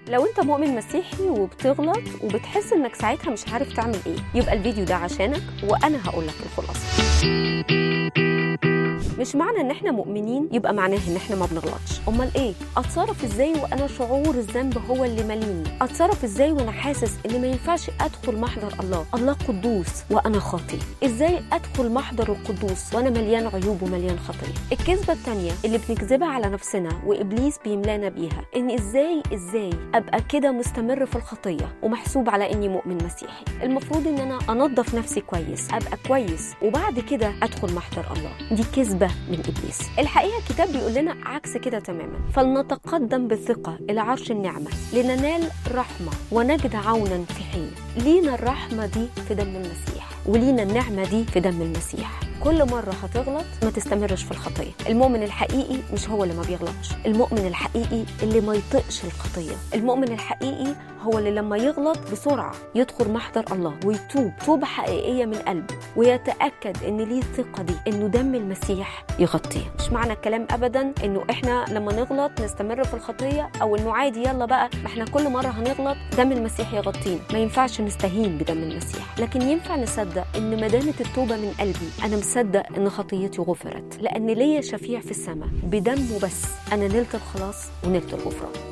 لو انت مؤمن مسيحي وبتغلط وبتحس انك ساعتها مش عارف تعمل ايه يبقى الفيديو ده عشانك وانا هقول لك الخلاصه مش معنى ان احنا مؤمنين يبقى معناه ان احنا ما بنغلطش امال ايه اتصرف ازاي وانا شعور الذنب هو اللي ماليني اتصرف ازاي وانا حاسس ان ما ينفعش ادخل محضر الله الله قدوس وانا خاطي ازاي ادخل محضر القدوس وانا مليان عيوب ومليان خطيه الكذبه الثانيه اللي بنكذبها على نفسنا وابليس بيملانا بيها ان ازاي ازاي ابقى كده مستمر في الخطيه ومحسوب على اني مؤمن مسيحي المفروض ان انا انظف نفسي كويس ابقى كويس وبعد كده ادخل محضر الله دي كذبه من ابليس الحقيقه الكتاب بيقول لنا عكس كده تماما فلنتقدم بالثقه الى عرش النعمه لننال رحمه ونجد عونا في حين لينا الرحمه دي في دم المسيح ولينا النعمه دي في دم المسيح كل مرة هتغلط ما تستمرش في الخطية المؤمن الحقيقي مش هو اللي ما بيغلطش المؤمن الحقيقي اللي ما يطقش الخطية المؤمن الحقيقي هو اللي لما يغلط بسرعة يدخل محضر الله ويتوب توبة حقيقية من قلبه ويتأكد ان ليه الثقة دي انه دم المسيح يغطيه مش معنى الكلام ابدا انه احنا لما نغلط نستمر في الخطية او انه عادي يلا بقى ما احنا كل مرة هنغلط دم المسيح يغطينا ما ينفعش نستهين بدم المسيح لكن ينفع نصدق ان ما دامت التوبة من قلبي انا مصدق ان خطيتي غفرت لان ليا شفيع في السماء بدمه بس انا نلت الخلاص ونلت الغفران